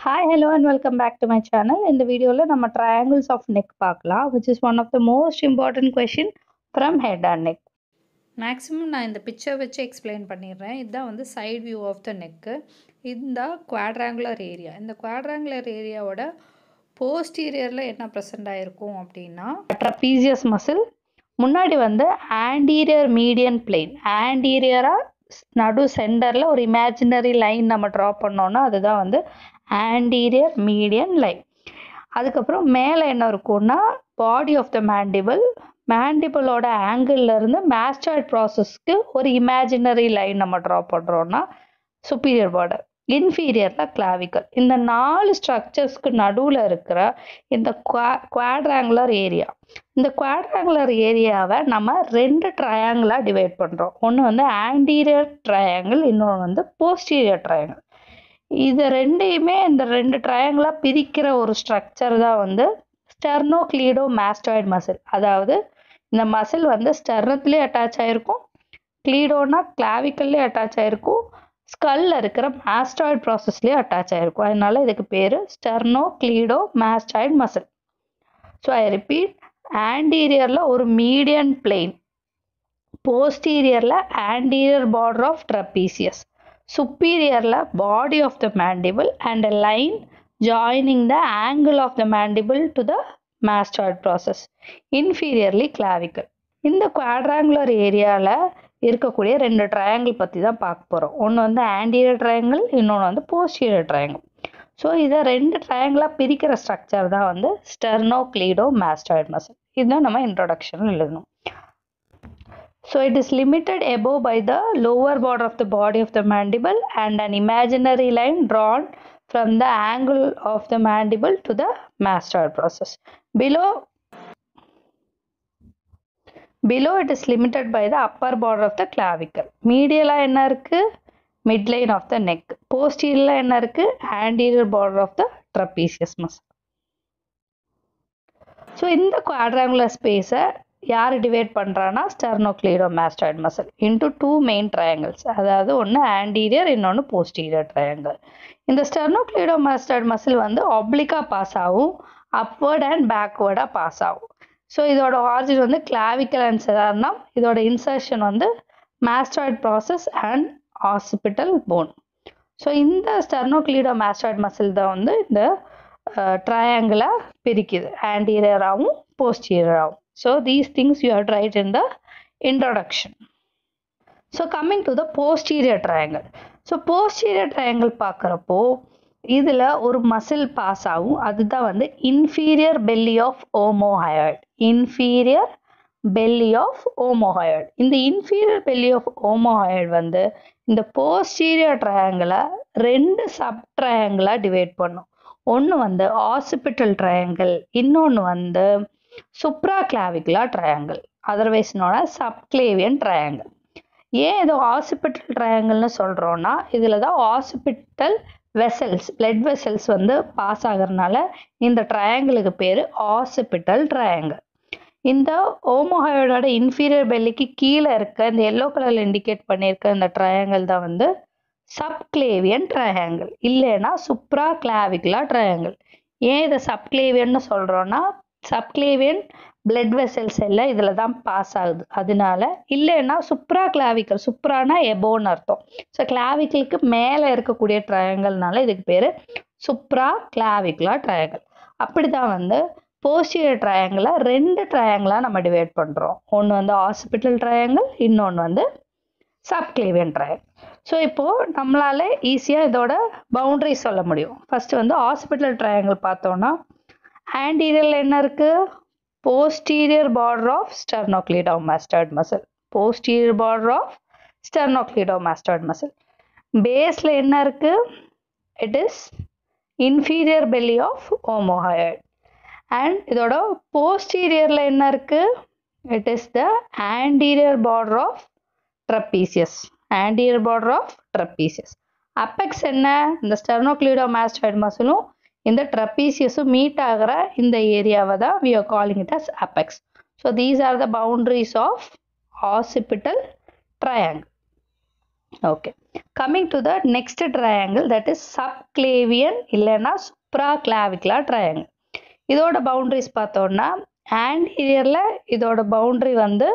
Hi hello and welcome back to my channel இந்த வீடியோவில் நம்ம ட்ரையாங்கிள்ஸ் ஆஃப் நெக் பார்க்கலாம் which is one of the most important question from head and neck maximum நான் இந்த picture வச்சு explain பண்ணிடுறேன் இதுதான் வந்து side view of the neck இந்த குவாட்ராங்குலர் ஏரியா இந்த குவாட்ராங்குலர் ஏரியாவோட போஸ்டீரியரில் என்ன ப்ரெசென்ட் ஆகிருக்கும் அப்படின்னா ட்ரப்பீசியஸ் மசில் முன்னாடி வந்து ஆன்டீரியர் மீடியன் பிளேன் ஆன்டீரியராக நடு சென்டரில் ஒரு இமேஜினரி லைன் நம்ம ட்ரா பண்ணோன்னா அதுதான் வந்து ஆன்டீரியர் மீடியன் லைன் அதுக்கப்புறம் மேலே என்ன இருக்கும்னா பாடி ஆஃப் த மேண்டிபிள் மேண்டிபிளோட இருந்து மேஸ்டாய்ட் ப்ராசஸ்க்கு ஒரு இமேஜினரி லைன் நம்ம ட்ரா பண்ணுறோன்னா சுப்பீரியர் பார்டர் இன்ஃபீரியரில் கிளாவிக்கல் இந்த நாலு ஸ்ட்ரக்சர்ஸ்க்கு நடுவில் இருக்கிற இந்த குவா குவாட்ராங்குலர் ஏரியா இந்த குவாட்ராங்குலர் ஏரியாவை நம்ம ரெண்டு ட்ரையாங்கிளாக டிவைட் பண்ணுறோம் ஒன்று வந்து ஆன்டீரியர் ட்ரையாங்கிள் இன்னொன்று வந்து போஸ்டீரியர் ட்ரையாங்கிள் இது ரெண்டையுமே இந்த ரெண்டு ட்ரையாங்கிளாக பிரிக்கிற ஒரு ஸ்ட்ரக்சர் தான் வந்து ஸ்டெர்னோக்ளீடோ மேஸ்டாய்டு மசில் அதாவது இந்த மசில் வந்து ஸ்டெர்னத்துலேயே அட்டாச் ஆகிருக்கும் க்ளீடோனா கிளாவிக்கல்லே அட்டாச் ஆகிருக்கும் ஸ்கல்ல இருக்கிற மாஸ்டாய்டு ப்ராசஸ்லேயே அட்டாச் ஆகிருக்கும் அதனால இதுக்கு பேர் sternocleidomastoid muscle so I repeat ஆன்டீரியரில் ஒரு மீடியன் பிளெயின் போஸ்டீரியரில் ஆன்டீரியர் பார்டர் ஆஃப் ட்ரப்பீசியஸ் சுப்பீரியரில் body of the mandible and a line joining the angle of the mandible to the mastoid process inferiorly clavicle இந்த quadrangular ஏரியாவில் இருக்கக்கூடிய ரெண்டு triangle பற்றி தான் பார்க்க போகிறோம் ஒன்று வந்து ஆன்டீரியர் ட்ரையாங்கிள் இன்னொன்று வந்து போஸ்டீரியர் ட்ரையாங்கிள் ஸோ இதை ரெண்டு ட்ரையாங்கிளாக பிரிக்கிற ஸ்ட்ரக்சர் தான் வந்து ஸ்டெர்னோ கிளீடோ மாஸ்டாய்டு மசில் இதுதான் நம்ம இன்ட்ரொடக்ஷனில் எழுதணும் so it is limited above by the lower border of the body of the mandible and an imaginary line drawn from the angle of the mandible to the mastoid process. Below below it is limited by the upper border of the clavicle. Medial என்ன இருக்கு midline of the neck. Posterior என்ன இருக்கு anterior border of the trapezius muscle. So இந்த quadrangular ஸ்பேஸை யார் divide பண்ணுறான்னா sternocleidomastoid muscle into two main triangles அதாவது ஒன்று ஆன்டீரியர் இன்னொன்று போஸ்டீரியர் ட்ரையாங்கிள் இந்த ஸ்டெர்னோக்ளீடோ மாஸ்டாய்டு மசில் வந்து ஒப்ளிக்காக பாஸ் ஆகும் அப்வர்ட் அண்ட் பேக்வேர்டாக பாஸ் ஆகும் ஸோ இதோட ஆரிஜின் வந்து கிளாவிக்கல் அண்ட் செரார்னம் இதோட இன்சர்ஷன் வந்து mastoid process and occipital bone so இந்த ஸ்டெர்னோக்ளீடோ மாஸ்டாய்டு மசில் தான் வந்து இந்த ட்ரையாங்கிளை பிரிக்குது ஆன்டீரியராகவும் போஸ்டீரியராகவும் so these things you have write in the introduction so coming to the posterior triangle so posterior triangle பார்க்குறப்போ இதில் ஒரு மசில் பாஸ் ஆகும் அதுதான் வந்து inferior belly of omohyoid inferior belly of omohyoid இந்த இன்ஃபீரியர் பெல்லி ஆஃப் ஓமோஹயாய்டு வந்து இந்த posterior ட்ரையாங்கிளை ரெண்டு சப் ட்ரையாங்கிளாக டிவைட் பண்ணும் ஒன்று வந்து ஆசிபிட்டல் ட்ரையாங்கிள் இன்னொன்று வந்து சுப்ரா கிளாவிகுலா ட்ரையாங்கிள் அதர்வைஸ் நோட சப்க்ளேவியன் ட்ரையாங்கிள் ஏன் இது ஆசிபிட்டல் ட்ரையாங்கிள்னு சொல்கிறோன்னா இதில் தான் ஆசிபிட்டல் வெசல்ஸ் பிளட் வெசல்ஸ் வந்து பாஸ் ஆகிறதுனால இந்த ட்ரையாங்கிளுக்கு பேர் ஆசிபிட்டல் ட்ரையாங்கிள் இந்த ஓமோஹயோடோட இன்ஃபீரியர் பெல்லிக்கு கீழே இருக்க இந்த எல்லோ கலரில் இண்டிகேட் பண்ணியிருக்க இந்த ட்ரையாங்கிள் தான் வந்து சப்க்ளேவியன் ட்ரையாங்கிள் இல்லைன்னா சுப்ரா கிளாவிகுலா ட்ரையாங்கிள் ஏன் இதை சப்க்ளேவியன்னு சொல்கிறோன்னா சப்க்ளேவியன் பிளட் வெசல்ஸ் எல்லாம் இதில் தான் பாஸ் ஆகுது அதனால இல்லைன்னா சுப்ரா கிளாவிக்கல் சுப்ரானா எபோன்னு அர்த்தம் ஸோ கிளாவிக்கலுக்கு மேலே இருக்கக்கூடிய ட்ரையாங்கல்னால இதுக்கு பேர் சுப்ரா கிளாவிக்குலா ட்ரையாங்கல் அப்படி தான் வந்து போஸ்டியர் ட்ரையாங்கிளை ரெண்டு ட்ரையாங்கிளாக நம்ம டிவைட் பண்ணுறோம் ஒன்று வந்து ஹாஸ்பிட்டல் ட்ரையாங்கிள் இன்னொன்று வந்து சப்க்ளேவியன் ட்ரையாங்கிள் ஸோ இப்போது நம்மளால் ஈஸியாக இதோட பவுண்ட்ரி சொல்ல முடியும் ஃபஸ்ட்டு வந்து ஹாஸ்பிட்டல் ட்ரையாங்கிள் பார்த்தோன்னா ஆன்டீரியரில் என்ன இருக்குது posterior border of sternocleidomastoid muscle posterior border of sternocleidomastoid muscle பேஸில் என்ன இருக்கு it is inferior belly of omohyoid and இதோட போஸ்டீரியரில் என்ன இருக்கு it is the anterior border of trapezius anterior border of trapezius apex என்ன இந்த ஸ்டெர்னோக்ளிடோமாஸ்டாய்டு மசிலும் இந்த ட்ரப்பீசியஸும் மீட் ஆகிற இந்த ஏரியாவை தான் we are calling it as apex so these are the boundaries of occipital triangle okay coming to the next triangle that is subclavian இல்லைன்னா supraclavicular triangle இதோட boundaries பார்த்தோன்னா ஆன்டீரியரில் இதோட பவுண்டரி வந்து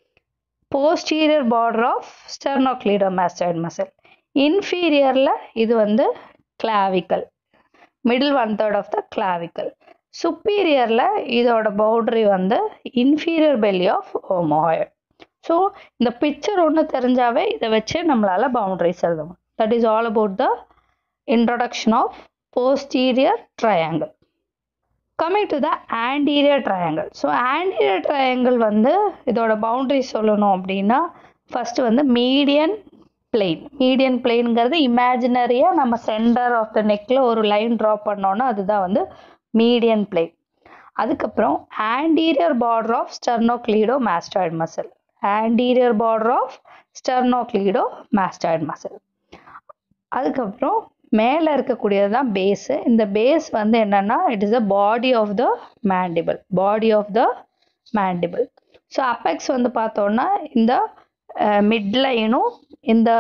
posterior border of sternocleidomastoid muscle இன்ஃபீரியரில் இது வந்து clavicle middle one third of the clavicle சுப்பீரியரில் இதோட பவுண்டரி வந்து inferior belly of omohyoid so இந்த பிக்சர் ஒன்று தெரிஞ்சாவே இதை வச்சு நம்மளால் பவுண்டரிஸ் எழுதணும் that is all about the introduction of posterior triangle coming to the anterior triangle so anterior triangle வந்து இதோட பவுண்டரி சொல்லணும் அப்படின்னா ஃபஸ்ட்டு வந்து மீடியன் பிளெயின் மீடியன் பிளெயின்ங்கிறது இமேஜினரியாக நம்ம சென்டர் ஆஃப் த நெக்கில் ஒரு லைன் ட்ரா பண்ணோன்னா அதுதான் வந்து மீடியன் பிளெயின் அதுக்கப்புறம் anterior border of sternocleidomastoid muscle anterior border of sternocleidomastoid muscle அதுக்கப்புறம் மேலே இருக்கக்கூடியது தான் பேஸு இந்த பேஸ் வந்து என்னென்னா it is the body of the mandible body of the mandible so apex வந்து பார்த்தோன்னா இந்த மிட்லைனும் இந்த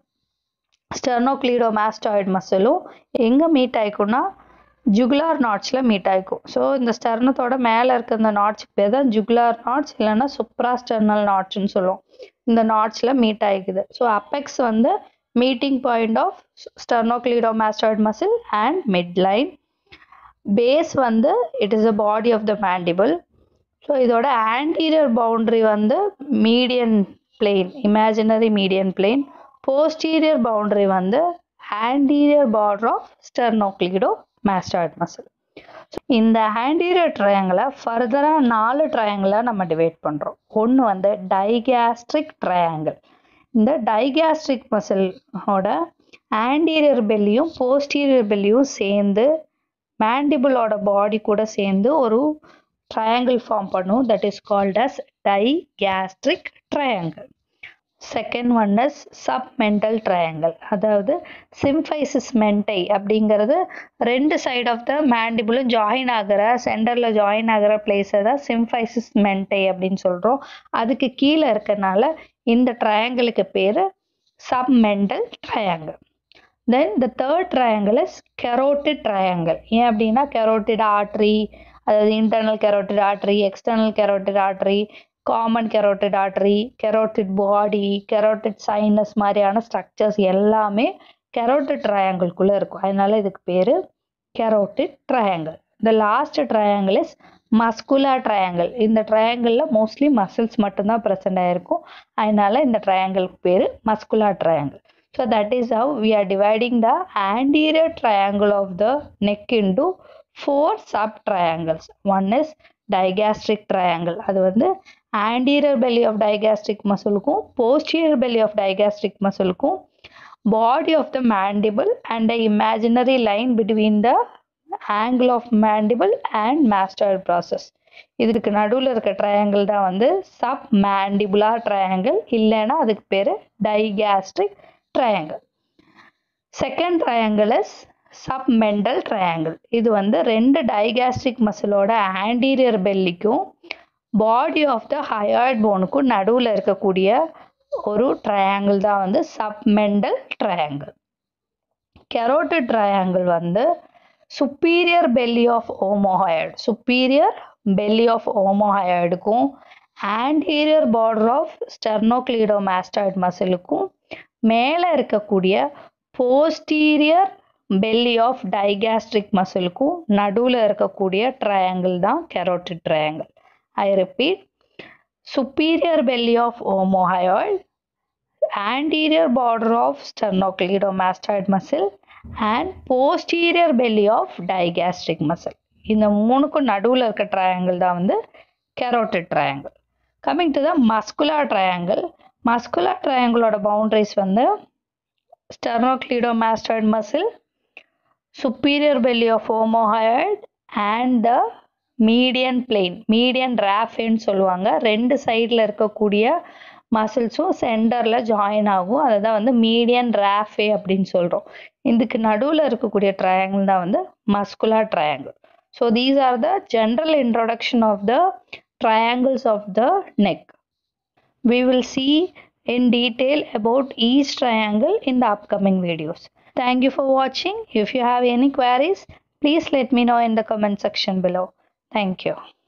ஸ்டெர்னோக்ளீடோ மாஸ்டாய்ட் மசிலும் எங்கே மீட் ஆயிக்கும்னா ஜுகுலார் நாட்ஸில் மீட் ஆகிக்கும் ஸோ இந்த ஸ்டெர்னத்தோட மேலே இருக்க இந்த நாட்ஸுக்கு பேர் தான் ஜுகுலார் நாட்ஸ் இல்லைன்னா சுப்ரா ஸ்டெர்னல் நாட்ஸ்னு சொல்லுவோம் இந்த நாட்ஸில் மீட் ஆகிக்குது ஸோ அப்பெக்ஸ் வந்து meeting point of sternocleidomastoid muscle and midline base வந்து it is a body of the mandible so இதோட ஆன்டீரியர் பவுண்ட்ரி வந்து median plane imaginary median plane posterior boundary வந்து anterior border of sternocleidomastoid muscle இந்த anterior ட்ரையாங்கிளை ஃபர்தராக நாலு ட்ரையாங்கிளாக நம்ம டிவைட் பண்ணுறோம் ஒன்று வந்து டைகாஸ்ட்ரிக் ட்ரையாங்கிள் இந்த டைகாஸ்ட்ரிக் மசிலோட ஆன்டீரியர் பெல்லியும் போஸ்டீரியர் பெல்லியும் சேர்ந்து மேண்டிபிளோட பாடி கூட சேர்ந்து ஒரு ட்ரையாங்கிள் ஃபார்ம் பண்ணும் that is called as digastric triangle second one is submental triangle அதாவது சிம்ஃபைசிஸ் மென்டை அப்படிங்கிறது ரெண்டு சைட் ஆஃப் த மேண்டிபிளும் ஜாயின் ஆகிற சென்டரில் ஜாயின் ஆகிற பிளேஸை தான் சிம்ஃபைசிஸ் மென்டை அப்படின்னு சொல்கிறோம் அதுக்கு கீழே இருக்கனால இந்த ட்ரையாங்கிளுக்கு பேர் submental triangle then the third triangle is carotid triangle ஏன் அப்படின்னா கெரோட்டிட் ஆட்ரி அதாவது internal carotid artery external carotid artery common carotid artery carotid body carotid sinus மாதிரியான ஸ்ட்ரக்சர்ஸ் எல்லாமே கெரோட்டிட் ட்ரையாங்கிள்குள்ளே இருக்கும் அதனால இதுக்கு பேர் கெரோட்டிட் ட்ரையாங்கிள் இந்த last triangle is muscular triangle இந்த ட்ரையாங்கிளில் மோஸ்ட்லி மசில்ஸ் மட்டும்தான் ப்ரெசென்ட் ஆகிருக்கும் அதனால இந்த ட்ரையாங்கிளுக்கு பேர் muscular triangle so that is how we are dividing the anterior triangle of the neck into four sub triangles one is digastric triangle அது வந்து ஆன்டீரியர் பெல்லி ஆஃப் டைகாஸ்ட்ரிக் மசிலுக்கும் போஸ்டீரியர் பெல்லி ஆஃப் டைகாஸ்ட்ரிக் மசிலுக்கும் body of the mandible and a imaginary line between the angle of mandible and mastoid process இதுக்கு நடுவில் இருக்க triangle தான் வந்து sub mandibular triangle இல்லைன்னா அதுக்கு பேர் digastric triangle second triangle is submental triangle இது வந்து ரெண்டு டைகாஸ்ட்ரிக் மசிலோட ஆன்டீரியர் பெல்லிக்கும் பாடி ஆஃப் த ஹயர்ட் போனுக்கும் நடுவில் இருக்கக்கூடிய ஒரு ட்ரையாங்கிள் தான் வந்து சப்மெண்டல் ட்ரையாங்கிள் கெரோட்டிட் ட்ரையாங்கிள் வந்து superior belly of omohyoid superior belly of ஓமோஹயர்டுக்கும் ஆன்டீரியர் பார்டர் ஆஃப் ஸ்டெர்னோக்ளீடோமாஸ்டாய்ட் மசிலுக்கும் மேலே இருக்கக்கூடிய போஸ்டீரியர் பெல்லி ஆஃப் டைகாஸ்ட்ரிக் மசிலுக்கும் நடுவில் இருக்கக்கூடிய ட்ரையாங்கிள் தான் carotid triangle I repeat superior belly of omohyoid, anterior border of sternocleidomastoid muscle and posterior belly of digastric muscle. இந்த மூணுக்கும் நடுவில் இருக்க ட்ரையாங்கிள் தான் வந்து carotid triangle coming to the muscular triangle muscular ட்ரையாங்கிளோட பவுண்டரிஸ் வந்து sternocleidomastoid muscle, superior belly of omohyoid and the median plane median ரேஃபேன்னு சொல்லுவாங்க ரெண்டு சைடில் இருக்கக்கூடிய மசில்ஸும் சென்டரில் ஜாயின் ஆகும் அதை தான் வந்து மீடியன் ரேஃபே அப்படின்னு சொல்கிறோம் இதுக்கு நடுவில் இருக்கக்கூடிய ட்ரையாங்கிள் தான் வந்து muscular triangle so these are the general introduction of the triangles of the neck we will see in detail about each triangle in the upcoming videos. Thank you for watching. If you have any queries, please let me know in the comment section below. Thank you.